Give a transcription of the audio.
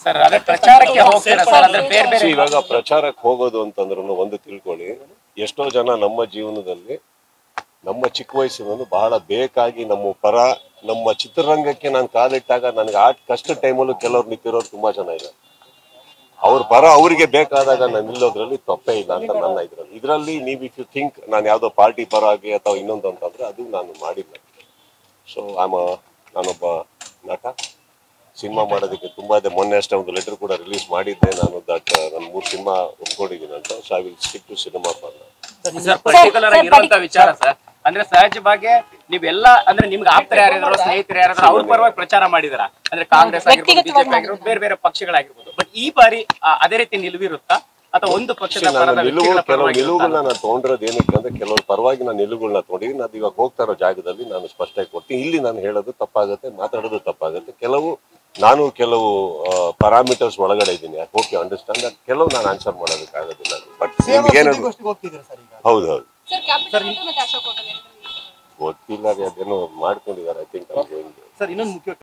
sir ಅದೇ ಪ್ರಚಾರಕ್ಕೆ ಹೋಗ್ತೀರಾ ಸರ್ ಅಂದ್ರೆ ಬೇರೆ ಬೇರೆ See, ಇವಾಗ ಪ್ರಚಾರಕ್ಕೆ ಹೋಗೋದು ಅಂತಂದ್ರೂ ಒಂದು ತಿಳ್ಕೊಳ್ಳಿ ಎಷ್ಟೋ ಜನ ನಮ್ಮ ಜೀವನದಲ್ಲಿ ನಮ್ಮ ಚಿಕ್ಕ ವಯಸ್ಸಿನಲ್ಲಿ ಬಹಳ ಬೇಕಾಗಿ ನಮ್ಮ ಪರ ನಮ್ಮ ಚಿತ್ರರಂಗಕ್ಕೆ ನಾನು ಕಾಲಿಟ್ಟಾಗ ನನಗೆ ಆ ಕಷ್ಟ ಟೈಮಲ್ಲೂ ಕೆಲವ್ರು ನಿಂತಿರೋರು ತುಂಬಾ ಜನ ಇದೆ ಅವ್ರ ಪರ ಅವರಿಗೆ ಬೇಕಾದಾಗ ನಾನು ನಿಲ್ಲೋದ್ರಲ್ಲಿ ತಪ್ಪೇ ಇಲ್ಲ ಅಂತ ನನ್ನ ಇದ್ರಲ್ಲಿ ಇದರಲ್ಲಿ ನೀವು ಇಫ್ ಯು ಥಿಂಕ್ ನಾನು ಯಾವುದೋ ಪಾರ್ಟಿ ಪರ ಆಗಿ ಅಥವಾ ಇನ್ನೊಂದು ಅಂತಂದ್ರೆ ಅದು ನಾನು ಮಾಡಿಲ್ಲ ಸೊ ಆಮ ನಾನೊಬ್ಬ ನಟ ಸಿನಿಮಾ ಮಾಡೋದಕ್ಕೆ ತುಂಬಾ ಇದೆ ಮೊನ್ನೆ ಅಷ್ಟೇ ಒಂದು ಲೆಟರ್ ಕೂಡ ರಿಲೀಸ್ ಮಾಡಿದ್ದೆ ನಾನು ದಟ್ ನಾನು ಮೂರು ಸಿನಿಮಾ ಒಪ್ಕೊಂಡಿದ್ದೀನಿ ಅಂತ so I will stick to cinema for sure particular ಆಗಿ ಇರುವಂತ ವಿಚಾರ ಸರ್ ಅಂದ್ರೆ ಸಹಜವಾಗಿ ನೀವೆಲ್ಲ ಅಂದ್ರೆ ನಿಮ್ಗೆ ಆಪ್ತರ ಯಾರಿದ್ರು ಸ್ನೇಹಿತರು ಯಾರಾದ್ರೂ ಅವ್ರ ಪರವಾಗಿ ಪ್ರಚಾರ ಮಾಡಿದಾರ ಅಂದ್ರೆ ಕಾಂಗ್ರೆಸ್ ಆಗಿರ್ಬೋದು ಬಿಜೆಪಿ ಆಗಿರ್ಬೋದು ಬೇರೆ ಬೇರೆ ಪಕ್ಷಗಳಾಗಿರ್ಬೋದು ಬಟ್ ಈ ಬಾರಿ ಆ, ಅದೇ ರೀತಿ ನಿಲುವಿರುತ್ತಾ ಅಥವಾ ಒಂದು ಪಕ್ಷದ ನನ್ನ ಪರದ ನಿಲುವು ವ್ಯಕ್ತಿಗಳ ಕೆಲವು ಪರವಾಗಿ ನಿಲುವುಗಳನ್ನ ನಾನು ತೊಗೊಂಡಿರೋದು ಏನಕ್ಕೆ ಅಂದ್ರೆ ಕೆಲವ್ರ ಪರವಾಗಿ ನಾನು ನಿಲುವುಗಳನ್ನ ತೊಗೊಂಡಿದ್ದೀನಿ ಅದು ಇವಾಗ ಹೋಗ್ತಾ ಇರೋ ಜಾಗದಲ್ಲಿ ನಾನು ಸ್ಪಷ್ಟವಾಗಿ ಕೊಡ್ತೀನಿ ಇಲ್ಲಿ ನಾನು ಹೇಳೋದು ತಪ್ಪಾಗುತ್ತೆ ಮಾತಾಡೋದು ತಪ್ಪಾಗುತ್ತೆ ಕೆಲವು ನಾನು ಕೆಲವು ಪ್ಯಾರಾಮೀಟರ್ಸ್ ಒಳಗಡೆ ಇದ್ದೀನಿ I hope you understand that ಕೆಲವು ನಾನು ಆನ್ಸರ್ ಮಾಡೋದಕ್ಕಾಗೋದಿಲ್ಲ ಬಟ್ ನಿಮ್ಗೆ ಏನು ಹೋಗ್ತಿದ್ದೀರಾ ಸರ್ ಈಗ ಹೌದು ಹೌದು ಸರ್ ಕ್ಯಾಪಿಟಲ್ ಮತ್ತೆ ಅಶೋಕ್ ಹೋಟೆಲ್ ಗೊತ್ತಿಲ್ಲ ರೀ ಅದೇನೋ ಮಾಡ್ಕೊಂಡಿದ್ದಾರೆ ಐ ಥಿಂಕ್ ಸರ್ ಇನ್ನೊಂದು ಮುಖ್ಯ